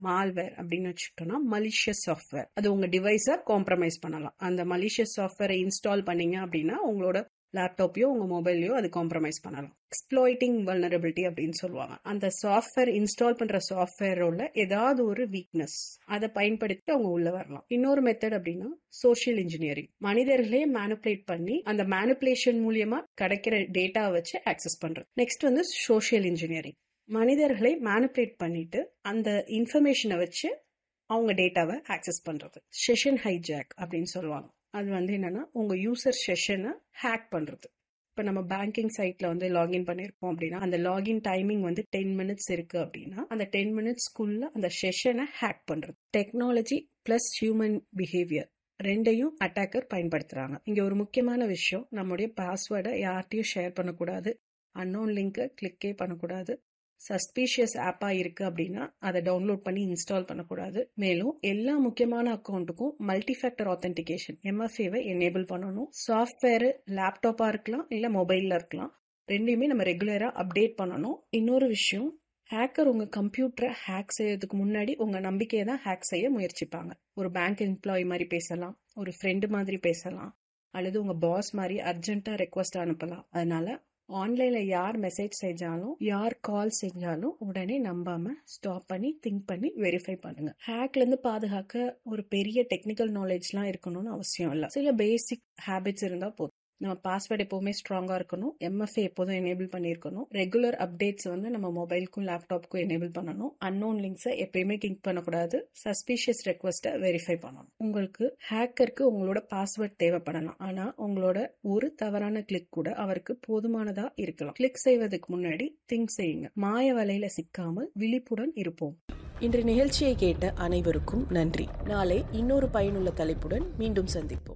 malware அப்படின்னு வச்சுக்கிட்டோம்னா malicious software அது உங்க டிவைஸை காம்ப்ரமைஸ் பண்ணலாம் அந்த மலிஷியஸ் சாஃப்ட்வேரை இன்ஸ்டால் பண்ணீங்க அப்படின்னா உங்களோட லேப்டாப்பையோ உங்க மொபைலையோ அது காம்ப்ரமைஸ் பண்ணலாம் எக்ஸ்ப்ளாய்டிங் வல்னரபிலிட்டி அப்படின்னு சொல்லுவாங்க அந்த சாஃப்ட்வேர் இன்ஸ்டால் பண்ற சாஃப்ட்வேரோட ஏதாவது ஒரு வீக்னஸ் அதை பயன்படுத்தி அவங்க உள்ள வரலாம் இன்னொரு மெத்தட் அப்படின்னா சோஷியல் இன்ஜினியரிங் மனிதர்களே மேனிப்புலேட் பண்ணி அந்த மேனிப்புலேஷன் மூலியமா கிடைக்கிற டேட்டா வச்சு ஆக்சஸ் பண்றது நெக்ஸ்ட் வந்து சோஷியல் இன்ஜினியரிங் மனிதர்களை மேனிப்புலேட் பண்ணிட்டு அந்த இன்ஃபர்மேஷனை வச்சு அவங்க டேட்டாவை ஆக்சஸ் பண்றது செஷன் ஹைஜாக் அப்படின்னு சொல்லுவாங்க அது வந்து என்னன்னா உங்க யூசர் செஷனை ஹேக் பண்றது இப்போ நம்ம பேங்கிங் சைட்ல வந்து லாகின் பண்ணியிருக்கோம் அப்படின்னா அந்த லாகின் டைமிங் வந்து டென் மினிட்ஸ் இருக்கு அப்படின்னா அந்த டென் மினிட்ஸ்க்குள்ள அந்த செஷனை ஹேக் பண்றது டெக்னாலஜி பிளஸ் ஹியூமன் பிஹேவியர் ரெண்டையும் அட்டாக்கர் பயன்படுத்துறாங்க இங்க ஒரு முக்கியமான விஷயம் நம்முடைய பாஸ்வேர்டை யார்ட்டையும் ஷேர் பண்ணக்கூடாது அன்னோன் லிங்கை கிளிக்கே பண்ணக்கூடாது சஸ்பீஷியஸ் ஆப்பா இருக்கு அப்படின்னா அதை டவுன்லோட் பண்ணி இன்ஸ்டால் பண்ணக்கூடாது மேலும் எல்லா முக்கியமான அக்கௌண்ட்டுக்கும் மல்டி ஃபேக்டர் ஆத்தென்டிகேஷன் எம்எஃப்ஏவை எனேபிள் பண்ணணும் சாஃப்ட்வேர் லேப்டாப்பா இருக்கலாம் இல்ல மொபைல்ல இருக்கலாம் ரெண்டையுமே நம்ம ரெகுலரா அப்டேட் பண்ணணும் இன்னொரு விஷயம் ஹேக்கர் உங்க கம்ப்யூட்டரை ஹேக் செய்யறதுக்கு முன்னாடி உங்க நம்பிக்கையை தான் ஹேக் செய்ய முயற்சிப்பாங்க ஒரு பேங்க் எம்ப்ளாயி மாதிரி பேசலாம் ஒரு ஃப்ரெண்டு மாதிரி பேசலாம் அல்லது உங்க பாஸ் மாதிரி அர்ஜென்ட்டா ரெக்வஸ்ட் அனுப்பலாம் அதனால ஆன்லைன்ல யார் மெசேஜ் செஞ்சாலும் யார் கால் செஞ்சாலும் உடனே நம்பாம ஸ்டாப் பண்ணி திங்க் பண்ணி வெரிஃபை பண்ணுங்க ஹேக்ல இருந்து பாதுகாக்க ஒரு பெரிய டெக்னிக்கல் நாலேஜ்லாம் இருக்கணும்னு அவசியம் இல்லை சில பேசிக் ஹேபிட்ஸ் இருந்தா போதும் நம்ம பாஸ்வேர்ட் எப்பவுமே ஸ்ட்ராங்கா இருக்கணும் எம்எஃப்ஏ எப்போதும் எனேபிள் பண்ணியிருக்கணும் ரெகுலர் அப்டேட்ஸ் வந்து நம்ம மொபைலுக்கும் லேப்டாப்க்கும் எனேபிள் பண்ணணும் அன்னோன் லிங்க்ஸை எப்பயுமே கிளிக் பண்ணக்கூடாது சஸ்பீஷியஸ் ரெக்வஸ்ட்டை வெரிஃபை பண்ணணும் உங்களுக்கு ஹேக்கருக்கு உங்களோட பாஸ்வேர்ட் தேவைப்படலாம் ஆனா உங்களோட ஒரு தவறான கிளிக் கூட அவருக்கு போதுமானதா இருக்கலாம் கிளிக் செய்வதற்கு முன்னாடி திங்க் செய்யுங்க மாய வலையில சிக்காமல் விழிப்புடன் இருப்போம் இன்று நிகழ்ச்சியை கேட்ட அனைவருக்கும் நன்றி நாளை இன்னொரு பயனுள்ள தலைப்புடன் மீண்டும் சந்திப்போம்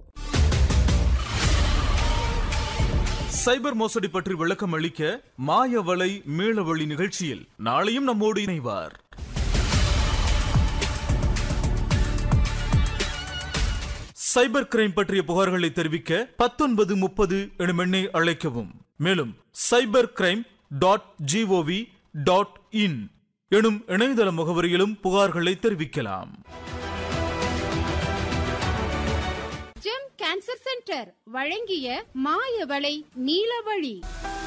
சைபர் மோசடி பற்றி விளக்கம் அளிக்க மாயவலை மீளவழி நிகழ்ச்சியில் நாளையும் நம்மோடு இணைவார் சைபர் கிரைம் பற்றிய புகார்களை தெரிவிக்க பத்தொன்பது முப்பது எனும் எண்ணை அழைக்கவும் மேலும் cyber crime dot G O V dot in எனும் இணையதள முகவரியிலும் புகார்களை தெரிவிக்கலாம் ஜெம் கேன்சர் சென்டர் வழங்கிய மாயவளை நீலவழி